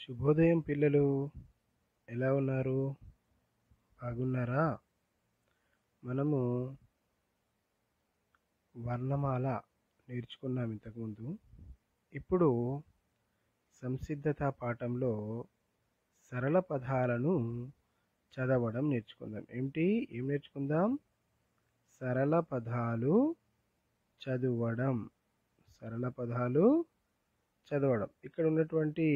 శుభోదయం పిల్లలు ఎలా ఉన్నారు బాగున్నారా మనము వర్ణమాల నేర్చుకున్నాం ఇంతకుముందు ఇప్పుడు సంసిద్ధత పాఠంలో సరళ పదాలను చదవడం నేర్చుకుందాం ఏమిటి ఏం నేర్చుకుందాం సరళ పదాలు చదవడం సరళ పదాలు చదవడం ఇక్కడ ఉన్నటువంటి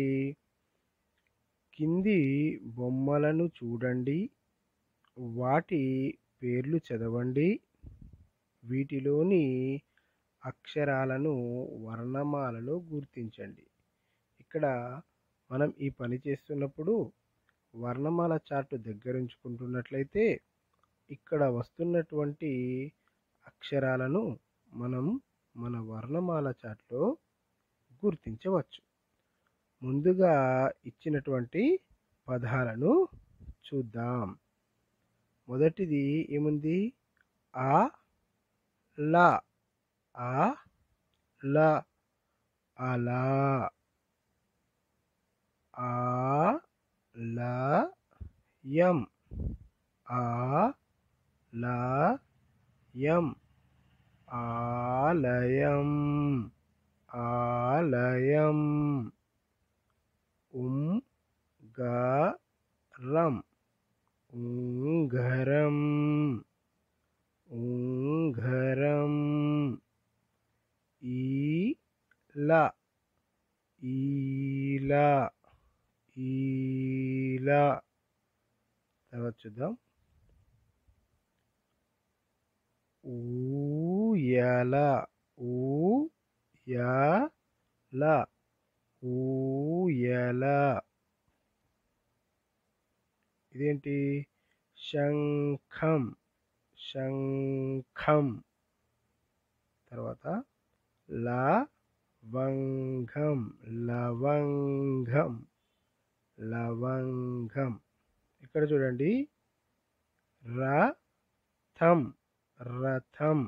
కింది బొమ్మలను చూడండి వాటి పేర్లు చదవండి వీటిలోని అక్షరాలను వర్ణమాలలో గుర్తించండి ఇక్కడ మనం ఈ పని చేస్తున్నప్పుడు వర్ణమాల చార్టు దగ్గరుంచుకుంటున్నట్లయితే ఇక్కడ వస్తున్నటువంటి అక్షరాలను మనం మన వర్ణమాల చార్ట్లో గుర్తించవచ్చు ముందుగా ఇచ్చినటువంటి పదాలను చూద్దాం మొదటిది ఏముంది ఆ లా ఆ లా అలా ఆ లా యం ఆ లా యం ఆలయం ఆలయం ఉంగరం ఉంగరం ఉంగరం ఈల ఈల ఈల తర్వాత చూద్దాం ఊయల ఊయల ఊయల ఇదేంటి శంఖం శంఖం తర్వాత లవంగం లవంగం లవంగం ఇక్కడ చూడండి రథం రథం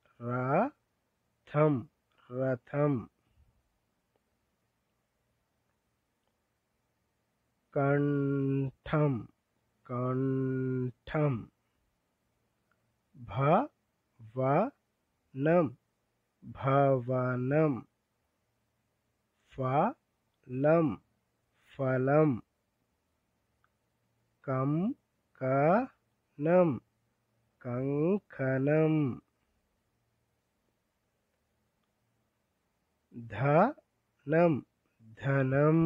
రథం రథం కంఠం కంఠం భవనం భవనం ఫలం ఫలం కంకణం కంకణం ధనం ధనం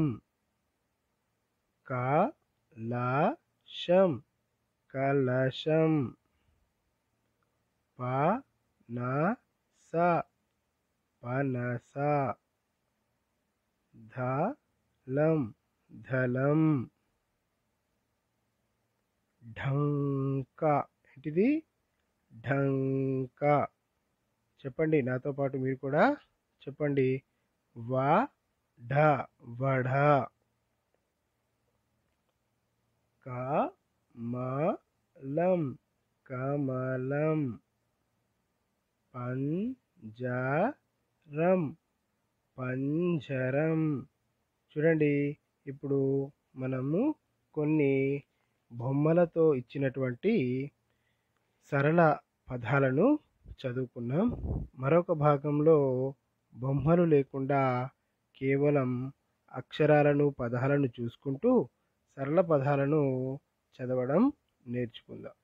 కలశం కలశం పనస పనస ధలం ధలం ఢంక ఏంటిది ఢంక చెప్పండి నాతో పాటు మీరు కూడా చెప్పండి వఢ వఢ కమలం కమలం పంజరం పంజరం చూడండి ఇప్పుడు మనము కొన్ని బొమ్మలతో ఇచ్చినటువంటి సరళ పదాలను చదువుకున్నాం మరొక భాగంలో బొమ్మలు లేకుండా కేవలం అక్షరాలను పదాలను చూసుకుంటూ సరళ పదాలను చదవడం నేర్చుకుందాం